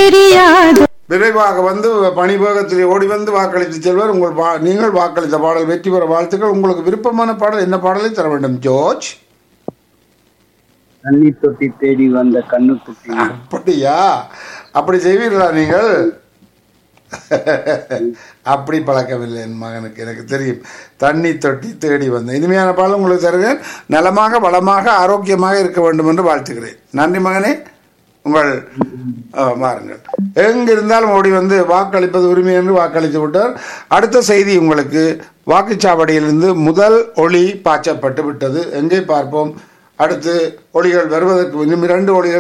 தெரியாது விரைவாக வந்து பணிபோகத்தில் ஓடி வந்து வாக்களித்து செல்வர் உங்கள் வா- நீங்கள் வாக்களித்த பாடல் வெற்றி பெற வாழ்த்துக்கள் உங்களுக்கு விருப்பமான பாடல் என்ன பாடலை தர வேண்டும் ஜோர்ஜ் தண்ணி தொட்டி தேடி வந்த கண்ணு குட்டி அப்படியா அப்படி செய்வீர்களா நீங்கள் அப்படி பழக்கமில்லை என் மகனுக்கு எனக்கு தெரியும் தண்ணி தொட்டி தேடி வந்தேன் இனிமையான பாடல் உங்களுக்கு தருகிறேன் நலமாக வளமாக ஆரோக்கியமாக இருக்க வேண்டும் என்று வாழ்த்துகிறேன் நன்றி மகனே உங்கள் ஆ, வாருங்கள் எங்கிருந்தாலும் ஓடி வந்து வாக்களிப்பது உரிமை என்று வாக்களித்து விட்டார் அடுத்த செய்தி உங்களுக்கு வாக்குச்சாவடியிலிருந்து முதல் ஒளி பாய்ச்சப்பட்டு விட்டது எங்கே பார்ப்போம் அடுத்து ஒளிகள் வருவதற்கு இன்னும் இரண்டு ஒளிகள்